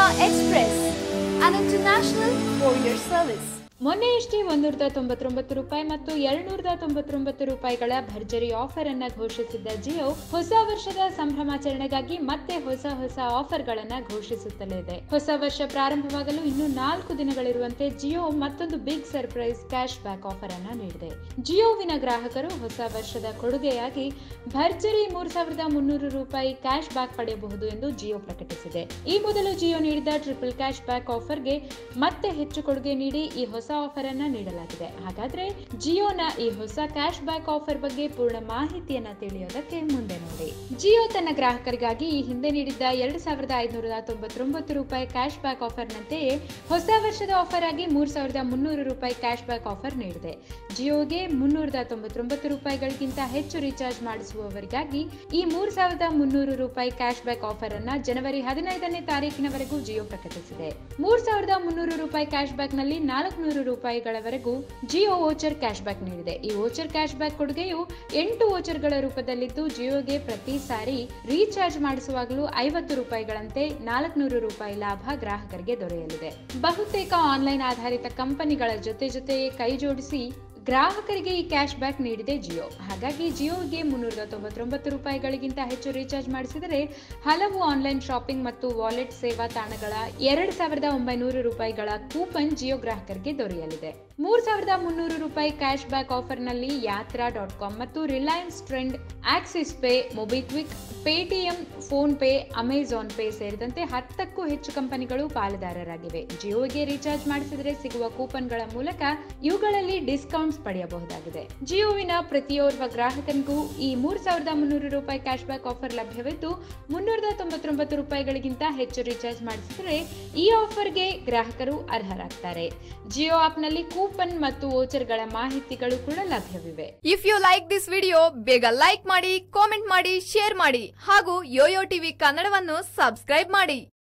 Express, an international courier service. ಮೊನ್ನೆಯಷ್ಟೇ ಒಂದೂರದ ತೊಂಬತ್ತೊಂಬತ್ತು ರೂಪಾಯಿ ಮತ್ತು ಎರಡ್ನೂರದ ತೊಂಬತ್ತೊಂಬತ್ತು ರೂಪಾಯಿಗಳ ಭರ್ಜರಿ ಆಫರ್ ಅನ್ನ ಘೋಷಿಸಿದ್ದ ಜಿಯೋ ಹೊಸ ವರ್ಷದ ಸಂಭ್ರಮಾಚರಣೆಗಾಗಿ ಮತ್ತೆ ಹೊಸ ಹೊಸ ಆಫರ್ಗಳನ್ನ ಘೋಷಿಸುತ್ತಲೇ ಇದೆ ಹೊಸ ವರ್ಷ ಪ್ರಾರಂಭವಾಗಲು ಇನ್ನು ನಾಲ್ಕು ದಿನಗಳಿರುವಂತೆ ಜಿಯೋ ಮತ್ತೊಂದು big surprise cash back offer ಅನ್ನ ನೀಡಿದೆ ಜಿಯೋವಿನ ಗ್ರಾಹಕರು ಹೊಸ ವರ್ಷದ ಕೊಡುಗೆಯಾಗಿ ಭರ್ಜರಿ ಮೂರ್ ಸಾವಿರದ ಮುನ್ನೂರು ರೂಪಾಯಿ ಕ್ಯಾಶ್ ಬ್ಯಾಕ್ ಪಡೆಯಬಹುದು ಎಂದು ಜಿಯೋ ಪ್ರಕಟಿಸಿದೆ ಈ ಮೊದಲು ಜಿಯೋ ನೀಡಿದ ಟ್ರಿಪಲ್ ಕ್ಯಾಶ್ ಬ್ಯಾಕ್ ಆಫರ್ಗೆ ಮತ್ತೆ ಹೆಚ್ಚು ಕೊಡುಗೆ ನೀಡಿ ಈ ಹೊಸ ಆಫರ್ ಅನ್ನ ನೀಡಲಾಗಿದೆ ಹಾಗಾದ್ರೆ ಜಿಯೋನ ಈ ಹೊಸ ಕ್ಯಾಶ್ ಬ್ಯಾಕ್ ಆಫರ್ ಬಗ್ಗೆ ಪೂರ್ಣ ಮಾಹಿತಿಯನ್ನ ತಿಳಿಯೋದಕ್ಕೆ ಮುಂದೆ ನೋಡಿ ಜಿಯೋ ತನ್ನ ಗ್ರಾಹಕರಿಗಾಗಿ ಈ ಹಿಂದೆ ನೀಡಿದ್ದ ಎರಡು ಸಾವಿರದ ಐದುನೂರ ತೊಂಬತ್ತೊಂಬತ್ತು ರೂಪಾಯಿ ಕ್ಯಾಶ್ ಬ್ಯಾಕ್ ಆಫರ್ನಂತೆಯೇ ಹೊಸ ವರ್ಷದ ಆಫರ್ ಆಗಿ ಮೂರ್ ಸಾವಿರದ ಮುನ್ನೂರು ರೂಪಾಯಿ ಕ್ಯಾಶ್ ಬ್ಯಾಕ್ ಆಫರ್ ನೀಡಿದೆ ಜಿಯೋಗೆ ಮುನ್ನೂರದ ತೊಂಬತ್ತೊಂಬತ್ತು ರೂಪಾಯಿಗಳಿಗಿಂತ ಹೆಚ್ಚು ರೀಚಾರ್ಜ್ ಮಾಡಿಸುವವರಿಗಾಗಿ ಈ ಮೂರ್ ಸಾವಿರದ ಮುನ್ನೂರು ರೂಪಾಯಿ ಕ್ಯಾಶ್ ಬ್ಯಾಕ್ ಆಫರ್ ಅನ್ನ ಜನವರಿ ಹದಿನೈದನೇ ತಾರೀಕಿನವರೆಗೂ ಜಿಯೋ ಪ್ರಕಟಿಸಿದೆ ಮೂರ್ ಸಾವಿರದ ಮುನ್ನೂರು ರೂಪಾಯಿ ಕ್ಯಾಶ್ ಬ್ಯಾಕ್ ನಲ್ಲಿ ನಾಲ್ಕುನೂರು ರೂಪಾಯಿಗಳವರೆಗೂ ಜಿಯೋ ವೋಚರ್ ಕ್ಯಾಶ್ ಬ್ಯಾಕ್ ನೀಡಿದೆ ಈ ವೋಚರ್ ಕ್ಯಾಶ್ ಬ್ಯಾಕ್ ಕೊಡುಗೆಯು ಎಂಟು ವೋಚರ್ಗಳ ರೂಪದಲ್ಲಿದ್ದು ಜಿಯೋಗೆ ಪ್ರತಿ ಸಾರಿ ರೀಚಾರ್ಜ್ ಮಾಡಿಸುವಾಗಲೂ ಐವತ್ತು ರೂಪಾಯಿಗಳಂತೆ ನಾಲ್ಕುನೂರು ರೂಪಾಯಿ ಲಾಭ ಗ್ರಾಹಕರಿಗೆ ದೊರೆಯಲಿದೆ ಬಹುತೇಕ ಆನ್ಲೈನ್ ಆಧಾರಿತ ಕಂಪನಿಗಳ ಜೊತೆ ಜೊತೆಯೇ ಕೈ ಜೋಡಿಸಿ ಗ್ರಾಹಕರಿಗೆ ಈ ಕ್ಯಾಶ್ ಬ್ಯಾಕ್ ನೀಡಿದೆ ಜಿಯೋ ಹಾಗಾಗಿ ಜಿಯೋಗೆ ಮುನ್ನೂರ ತೊಂಬತ್ತೊಂಬತ್ತು ರೂಪಾಯಿಗಳಿಗಿಂತ ಹೆಚ್ಚು ರೀಚಾರ್ಜ್ ಮಾಡಿಸಿದರೆ ಹಲವು ಆನ್ಲೈನ್ ಶಾಪಿಂಗ್ ಮತ್ತು ವಾಲೆಟ್ ಸೇವಾ ತಾಣಗಳ ಎರಡು ಸಾವಿರದ ಒಂಬೈನೂರು ರೂಪಾಯಿಗಳ ಕೂಪನ್ ಜಿಯೋ ಗ್ರಾಹಕರಿಗೆ ದೊರೆಯಲಿದೆ ಮೂರ್ ಸಾವಿರದ ಮುನ್ನೂರು ರೂಪಾಯಿ ಕ್ಯಾಶ್ ಬ್ಯಾಕ್ ಆಫರ್ನಲ್ಲಿ ಯಾತ್ರಾ ಡಾಟ್ ಕಾಮ್ ಮತ್ತು Reliance Trend Axis Pay MobiKwik Paytm PhonePe Amazon Pay ಸೇರಿದಂತೆ ಹತ್ತಕ್ಕೂ ಹೆಚ್ಚು ಕಂಪನಿಗಳು ಪಾಲುದಾರರಾಗಿವೆ ಜಿಯೋಗೆ ರೀಚಾರ್ಜ್ ಮಾಡಿಸಿದರೆ ಸಿಗುವ ಕೂಪನ್ಗಳ ಮೂಲಕ ಇವುಗಳಲ್ಲಿ ಡಿಸ್ಕೌಂಟ್ಸ್ ಪಡೆಯಬಹುದಾಗಿದೆ ಜಿಯೋವಿನ ಪ್ರತಿಯೋರ್ವ ಗ್ರಾಹಕನಿಗೂ ಈ ಮೂರ್ ಸಾವಿರದ ಮುನ್ನೂರು ರೂಪಾಯಿ ಕ್ಯಾಶ್ ಬ್ಯಾಕ್ ಆಫರ್ ಲಭ್ಯವಿದ್ದು ಮುನ್ನೂರ ತೊಂಬತ್ತೊಂಬತ್ತು ರೂಪಾಯಿಗಳಿಗಿಂತ ಹೆಚ್ಚು ರೀಚಾರ್ಜ್ ಮಾಡಿಸಿದರೆ ಈ ಆಫರ್ಗೆ ಗ್ರಾಹಕರು ಅರ್ಹರಾಗ್ತಾರೆ ಜಿಯೋ ಆಪ್ನಲ್ಲಿ ಕೂಪನ್ ಮತ್ತು ವೋಚರ್ಗಳ ಮಾಹಿತಿಗಳು ಕೂಡ ಲಭ್ಯವಿವೆ if you like this video ಬೇಗ ಲೈಕ್ ಮಾಡಿ ಕಾಮೆಂಟ್ ಮಾಡಿ ಶೇರ್ ಮಾಡಿ ಹಾಗೂ ಯೋಯೋ ಟಿವಿ ಕನ್ನಡವನ್ನು ಸಬ್ಸ್ಕ್ರೈಬ್ ಮಾಡಿ